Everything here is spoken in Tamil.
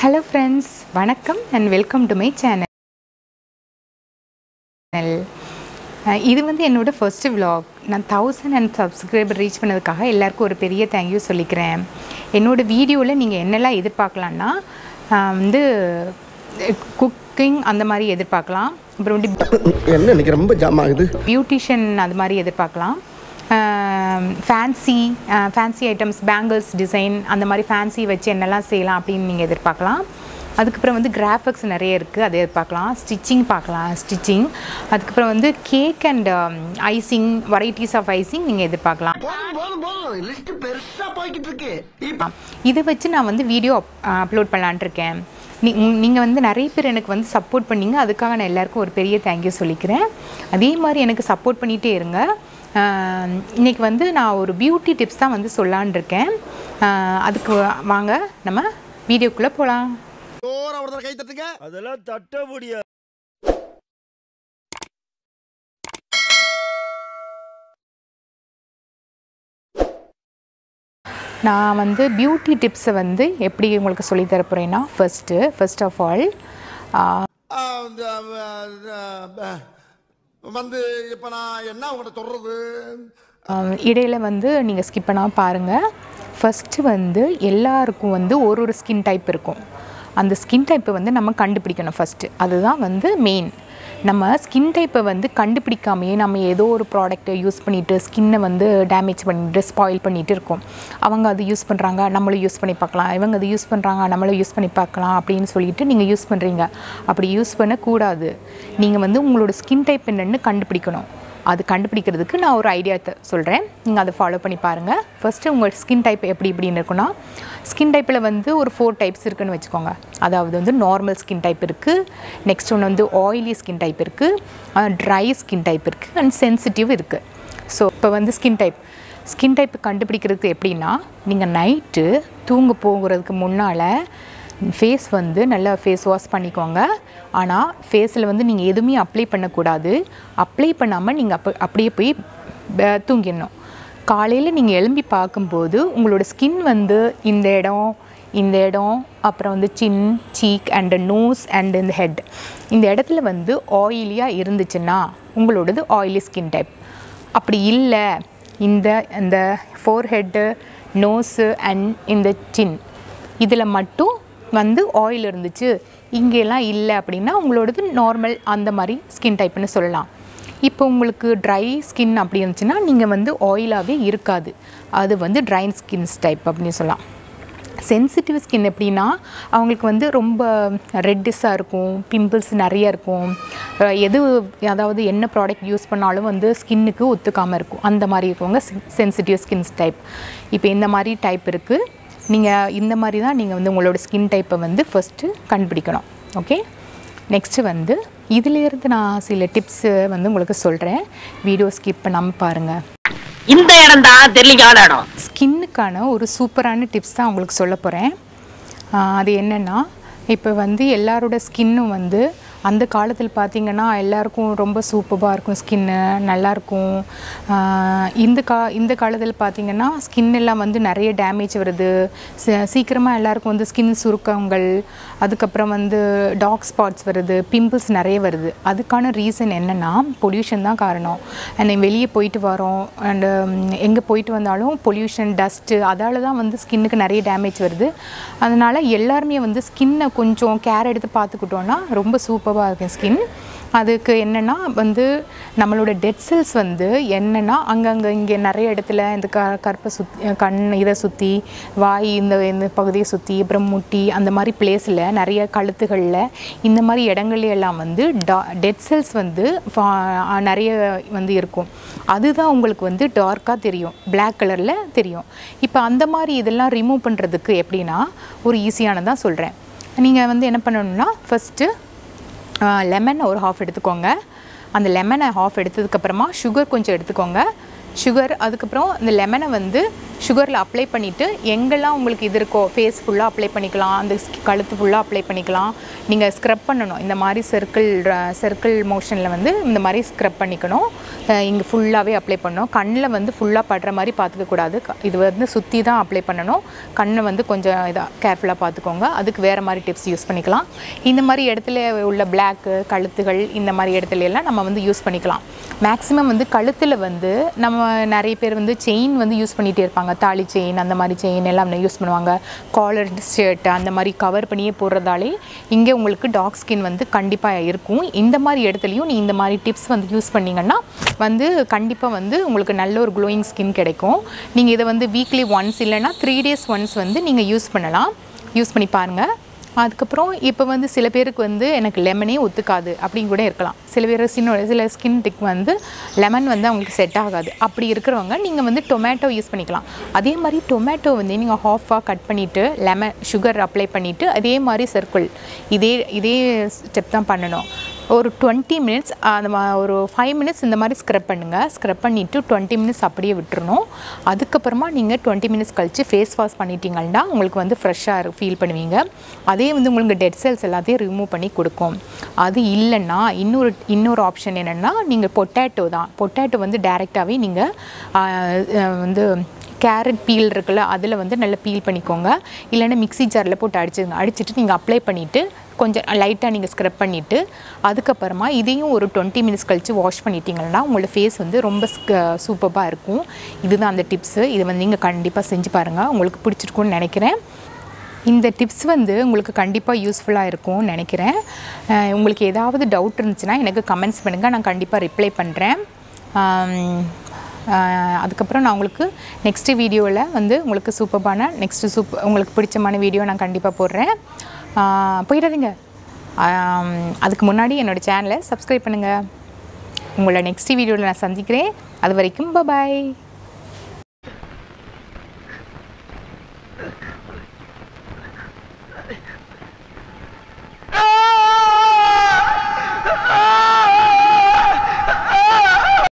ஹலோ ஃப்ரெண்ட்ஸ் வணக்கம் and welcome to my channel இது வந்து என்னோடய ஃபர்ஸ்ட் vlog நான் தௌசண்ட் அண்ட் சப்ஸ்கிரைபர் ரீச் பண்ணதுக்காக எல்லாருக்கும் ஒரு பெரிய தேங்க்யூ சொல்லிக்கிறேன் என்னோடய வீடியோவில் நீங்கள் என்னெல்லாம் எதிர்பார்க்கலான்னா ஆஹ் வந்து குக்கிங் அந்த மாதிரி எதிர்பார்க்கலாம் அப்புறம் வந்து என்ன இன்னைக்கு ரொம்ப ஜாம் ஆகுது பியூட்டிஷியன் அது மாதிரி எதிர்பார்க்கலாம் fancy fancy items bangles design அந்த மாதிரி ஃபேன்சி வச்சு என்னெல்லாம் செய்யலாம் அப்படின்னு நீங்கள் எதிர்பார்க்கலாம் அதுக்கப்புறம் வந்து கிராஃபிக்ஸ் நிறைய இருக்குது அதை எதிர்பார்க்கலாம் ஸ்டிச்சிங் பார்க்கலாம் ஸ்டிச்சிங் அதுக்கப்புறம் வந்து cake and icing varieties of icing நீங்கள் எதிர்பார்க்கலாம் போதும் போதும் போதும் லிஸ்ட் பெருசா போய்கிட்டு இருக்கு இப்ப இதை வச்சு நான் வந்து வீடியோ அப்லோட் பண்ணலான்ட்டு இருக்கேன் நீ நீங்கள் வந்து நிறைய பேர் எனக்கு வந்து சப்போர்ட் பண்ணீங்க அதுக்காக நான் எல்லாருக்கும் ஒரு பெரிய தேங்க்யூ சொல்லிக்கிறேன் அதே மாதிரி எனக்கு சப்போர்ட் பண்ணிகிட்டே இருங்க ஆஹ் இன்னைக்கு வந்து நான் ஒரு பியூட்டி டிப்ஸ் தான் வந்து சொல்லான் இருக்கேன் ஆஹ் அதுக்கு வாங்க நம்ம வீடியோக்குள்ளே போகலாம் ஜோரா ஒரு தடவை கை தட்டுங்க அதெல்லாம் தட்ட முடியாது நான் வந்து பியூட்டி டிப்ஸை வந்து எப்படி உங்களுக்கு சொல்லித் தர போகிறேன்னா ஃபஸ்ட்டு ஃபர்ஸ்ட் ஆஃப் ஆல் ஆ, இந்த, ஆ, ஆ, வந்து இப்ப நான் என்ன உங்கள்ட்ட சொல்றது ஆஹ் இடையில வந்து நீங்கள் ஸ்கிப் பண்ணாமல் பாருங்கள் ஃபஸ்ட்டு வந்து எல்லாருக்கும் வந்து ஒரு ஒரு ஸ்கின் டைப் இருக்கும் அந்த ஸ்கின் டைப்பை வந்து நம்ம கண்டுபிடிக்கணும் ஃபஸ்ட்டு அதுதான் வந்து மெயின் நம்ம ஸ்கின் டைப்பை வந்து கண்டுபிடிக்காமையே நம்ம ஏதோ ஒரு ப்ராடக்ட்டை யூஸ் பண்ணிவிட்டு ஸ்கின்னை வந்து டேமேஜ் பண்ணிட்டு ஸ்பாயில் பண்ணிட்டு இருக்கோம் அவங்க அது யூஸ் பண்ணுறாங்க நம்மளும் யூஸ் பண்ணி பார்க்கலாம் இவங்க அது யூஸ் பண்ணுறாங்க நம்மளும் யூஸ் பண்ணி பார்க்கலாம் அப்படின்னு சொல்லிட்டு நீங்கள் யூஸ் பண்ணுறீங்க அப்படி யூஸ் பண்ணக்கூடாது நீங்கள் வந்து உங்களோட ஸ்கின் டைப் என்னென்னு கண்டுபிடிக்கணும் அது கண்டுபிடிக்கிறதுக்கு நான் ஒரு ஐடியா சொல்கிறேன் நீங்கள் அதை ஃபாலோ பண்ணி பாருங்கள் ஃபஸ்ட்டு உங்கள் ஸ்கின் டைப் எப்படி இப்படின்னு இருக்குன்னா ஸ்கின் டைப்பில் வந்து ஒரு ஃபோர் டைப்ஸ் இருக்குன்னு வச்சுக்கோங்க அதாவது வந்து நார்மல் ஸ்கின் டைப் இருக்குது நெக்ஸ்ட் ஒன்று வந்து ஆயிலி ஸ்கின் டைப் இருக்குது ட்ரை ஸ்கின் டைப் இருக்குது அண்ட் சென்சிட்டிவ் இருக்குது ஸோ இப்போ வந்து ஸ்கின் டைப் ஸ்கின் டைப் கண்டுபிடிக்கிறதுக்கு எப்படின்னா நீங்கள் நைட்டு தூங்க போகிறதுக்கு முன்னால் ஃபேஸ் வந்து நல்லா ஃபேஸ் வாஷ் பண்ணிக்கோங்க ஆனால் ஃபேஸில் வந்து நீங்கள் எதுவுமே அப்ளை பண்ணக்கூடாது அப்ளை பண்ணாமல் நீங்கள் அப்போ அப்படியே போய் ப- தூங்கிடணும் காலையில் நீங்கள் எழும்பி பார்க்கும்போது உங்களோட ஸ்கின் வந்து இந்த இடம் இந்த இடம் அப்புறம் வந்து chin cheek and nose and இந்த ஹெட் இந்த இடத்துல வந்து ஆயிலியாக இருந்துச்சுன்னா உங்களோடது ஆயிலி ஸ்கின் டைப் அப்படி இல்லை இந்த இந்த ஃபோர்ஹெட்டு நோஸு அண்ட் இந்த சின் இதில் மட்டும் வந்து ஆயில் இருந்துச்சு இங்கெல்லாம் இல்லை அப்படின்னா உங்களோடது நார்மல் அந்த மாதிரி ஸ்கின் டைப்னு சொல்லலாம் இப்போ உங்களுக்கு ட்ரை ஸ்கின் அப்படி இருந்துச்சுன்னா நீங்கள் வந்து ஆயிலாகவே இருக்காது அது வந்து ட்ரை ஸ்கின்ஸ் டைப் அப்படின்னு சொல்லலாம் சென்சிட்டிவ் ஸ்கின் எப்படின்னா அவங்களுக்கு வந்து ரொம்ப ரெட்டிஸாக இருக்கும் பிம்பிள்ஸ் நிறைய இருக்கும் அஹ் எது அதாவது என்ன ப்ராடக்ட் யூஸ் பண்ணாலும் வந்து ஸ்கின்னுக்கு ஒத்துக்காமல் இருக்கும் அந்த மாதிரி இருக்கவங்க சென்சிட்டிவ் ஸ்கின்ஸ் டைப் இப்போ இந்த மாதிரி டைப் இருக்குது நீங்கள் இந்த மாதிரி தான் நீங்கள் வந்து உங்களோட ஸ்கின் டைப்பை வந்து ஃபஸ்ட்டு கண்டுபிடிக்கணும் ஓகே நெக்ஸ்ட்டு வந்து இதிலேருந்து நான் சில டிப்ஸு வந்து உங்களுக்கு சொல்கிறேன் வீடியோ ஸ்கிப் பண்ணாமல் பாருங்கள் இந்த இடம் தான் தெரியலிங்கான இடம் ஸ்கின்னுக்கான ஒரு சூப்பரான டிப்ஸ் தான் உங்களுக்கு சொல்ல போகிறேன் அது என்னென்னா இப்போ வந்து எல்லாரோட ஸ்கின்னும் வந்து அந்த காலத்தில் பார்த்திங்கன்னா எல்லாருக்கும் ரொம்ப சூப்பராக இருக்கும் ஸ்கின்னு நல்லாயிருக்கும் இந்த கா இந்த காலத்தில் பார்த்திங்கன்னா ஸ்கின் எல்லாம் வந்து நிறைய டேமேஜ் வருது ச- சீக்கிரமாக எல்லாருக்கும் வந்து ஸ்கின் சுருக்கங்கள் அதுக்கப்புறம் வந்து டார்க் ஸ்பாட்ஸ் வருது பிம்பிள்ஸ் நிறைய வருது அதுக்கான ரீசன் என்னென்னா பொல்யூஷன் தான் காரணம் அண்ட் வெளியே போயிட்டு வரோம் அண்டு எங்கே போயிட்டு வந்தாலும் பொல்யூஷன் டஸ்ட்டு அதால தான் வந்து ஸ்கின்னுக்கு நிறைய டேமேஜ் வருது அதனால் எல்லாருமே வந்து ஸ்கின்னை கொஞ்சம் கேர் எடுத்து பார்த்துக்கிட்டோன்னா ரொம்ப சூப்பராக இருக்கும் ஸ்கின் அதுக்கு என்னென்னா வந்து நம்மளோட டெட் செல்ஸ் வந்து என்னென்னா அங்கங்கே இங்கே நிறைய இடத்துல இந்த க கற்பை சுற்றி கண் இதை சுற்றி வாய் இந்த இந்த பகுதியை சுற்றி அப்புறம் முட்டி அந்த மாதிரி பிளேஸில் நிறைய கழுத்துகளில் இந்த மாதிரி இடங்கள்ல எல்லாம் வந்து டா டெட் செல்ஸ் வந்து ஃபா- நிறைய வந்து இருக்கும் அதுதான் உங்களுக்கு வந்து டார்க்காக தெரியும் Black கலரில் தெரியும் இப்போ அந்த மாதிரி இதெல்லாம் ரிமூவ் பண்ணுறதுக்கு எப்படின்னா ஒரு ஈஸியானதாக சொல்கிறேன் நீங்கள் வந்து என்ன பண்ணணும்னா ஃபஸ்ட்டு லெமன் ஒரு ஹாஃப் எடுத்துக்கோங்க அந்த லெமனை ஹாஃப் எடுத்ததுக்கப்புறமா சுகர் கொஞ்சம் எடுத்துக்கோங்க சுகர் அதுக்கப்புறம் இந்த லெமனை வந்து சுகரில் அப்ளை பண்ணிவிட்டு எங்கெல்லாம் உங்களுக்கு இது இருக்கோ ஃபேஸ் ஃபுல்லாக அப்ளை பண்ணிக்கலாம் அந்த sk- கழுத்து ஃபுல்லாக அப்ளை பண்ணிக்கலாம் நீங்கள் ஸ்க்ரப் பண்ணணும் இந்த மாதிரி சர்க்கிள் சர்க்கிள் மோஷனில் வந்து இந்த மாதிரி ஸ்க்ரப் பண்ணிக்கணும் இங்கே ஃபுல்லாகவே அப்ளை பண்ணணும் கண்ணில் வந்து ஃபுல்லாக படுற மாதிரி பார்த்துக்க கூடாது க- இது வந்து சுற்றி தான் அப்ளை பண்ணணும் கண்ணை வந்து கொஞ்சம் இதாக கேர்ஃபுல்லாக பார்த்துக்கோங்க அதுக்கு வேறு மாதிரி டிப்ஸ் யூஸ் பண்ணிக்கலாம் இந்த மாதிரி இடத்துல உள்ள பிளாக்கு கழுத்துகள் இந்த மாதிரி இடத்துல எல்லாம் நம்ம வந்து யூஸ் பண்ணிக்கலாம் மேக்ஸிமம் வந்து கழுத்தில் வந்து நம்ம நிறைய பேர் வந்து செயின் வந்து யூஸ் பண்ணிகிட்டே இருப்பாங்க தாலி செயின் அந்த மாதிரி செயின் எல்லாம் யூஸ் பண்ணுவாங்க காலர் ஷர்ட் அந்த மாதிரி கவர் பண்ணியே போடுறதாலே இங்கே உங்களுக்கு டார்க் ஸ்கின் வந்து கண்டிப்பாக இருக்கும் இந்த மாதிரி இடத்துலையும் நீ இந்த மாதிரி டிப்ஸ் வந்து யூஸ் பண்ணிங்கன்னா வந்து கண்டிப்பாக வந்து உங்களுக்கு நல்ல ஒரு க்ளோயிங் ஸ்கின் கிடைக்கும் நீங்கள் இதை வந்து வீக்லி ஒன்ஸ் இல்லைன்னா த்ரீ டேஸ் ஒன்ஸ் வந்து நீங்கள் யூஸ் பண்ணலாம் யூஸ் பண்ணி பாருங்கள் அதுக்கப்புறம் இப்போ வந்து சில பேருக்கு வந்து எனக்கு லெமனே ஒத்துக்காது அப்படின்னு கூட இருக்கலாம் சில பேர் சின்ன சில ஸ்கின் டிக் வந்து லெமன் வந்து அவங்களுக்கு செட் ஆகாது அப்படி இருக்கிறவங்க நீங்கள் வந்து டொமேட்டோ யூஸ் பண்ணிக்கலாம் அதே மாதிரி டொமேட்டோ வந்து நீங்கள் ஹாஃபாக கட் பண்ணிவிட்டு லெமன் சுகர் அப்ளை பண்ணிவிட்டு அதே மாதிரி சர்க்கிள் இதே இதே ஸ்டெப் தான் பண்ணணும் ஒரு டுவெண்ட்டி மினிட்ஸ் அந்த மா- ஒரு ஃபைவ் மினிட்ஸ் இந்த மாதிரி ஸ்க்ரப் பண்ணுங்கள் ஸ்க்ரப் பண்ணிவிட்டு டுவெண்ட்டி மினிட்ஸ் அப்படியே விட்டுறணும் அதுக்கப்புறமா நீங்கள் டுவெண்ட்டி மினிட்ஸ் கழித்து ஃபேஸ் வாஷ் பண்ணிட்டீங்கன்னா உங்களுக்கு வந்து ஃப்ரெஷ்ஷாக ஃபீல் பண்ணுவீங்க அதே வந்து உங்களுக்கு டெட் செல்ஸ் எல்லாத்தையும் ரிமூவ் பண்ணி கொடுக்கும் அது இல்லைன்னா இன்னொரு இன்னொரு ஆப்ஷன் என்னென்னா நீங்கள் பொட்டேட்டோ தான் பொட்டேட்டோ வந்து டேரெக்டாகவே நீங்கள் வந்து கேரட் பீல் இருக்குல்ல அதில் வந்து நல்லா பீல் பண்ணிக்கோங்க இல்லைன்னா மிக்ஸி ஜாரில் போட்டு அடிச்சுங்க அடிச்சுட்டு நீங்கள் அப்ளை பண்ணிவிட்டு கொஞ்சம் லைட்டாக நீங்கள் ஸ்க்ரப் பண்ணிவிட்டு அதுக்கப்புறமா இதையும் ஒரு டுவெண்ட்டி மினிட்ஸ் கழித்து வாஷ் பண்ணிட்டீங்கன்னா உங்களோட ஃபேஸ் வந்து ரொம்ப சூப்பராக இருக்கும் இதுதான் அந்த டிப்ஸு இதை வந்து நீங்கள் கண்டிப்பாக செஞ்சு பாருங்கள் உங்களுக்கு பிடிச்சிருக்கும்னு நினைக்கிறேன் இந்த டிப்ஸ் வந்து உங்களுக்கு கண்டிப்பாக யூஸ்ஃபுல்லாக இருக்கும்னு நினைக்கிறேன் அஹ் உங்களுக்கு ஏதாவது டவுட் இருந்துச்சுன்னா எனக்கு கமெண்ட்ஸ் பண்ணுங்கள் நான் கண்டிப்பாக ரிப்ளை பண்ணுறேன் அதுக்கப்புறம் நான் உங்களுக்கு நெக்ஸ்ட்டு வீடியோவில் வந்து உங்களுக்கு சூப்பரான நெக்ஸ்ட்டு சூப் உங்களுக்கு பிடிச்சமான வீடியோ நான் கண்டிப்பாக போடுறேன் ஆஹ் போயிடாதீங்க ஆம், அதுக்கு முன்னாடி என்னோடய சேனலை சப்ஸ்கிரைப் பண்ணுங்கள் உங்களை நெக்ஸ்ட் வீடியோவில் நான் சந்திக்கிறேன் அது வரைக்கும் பாய்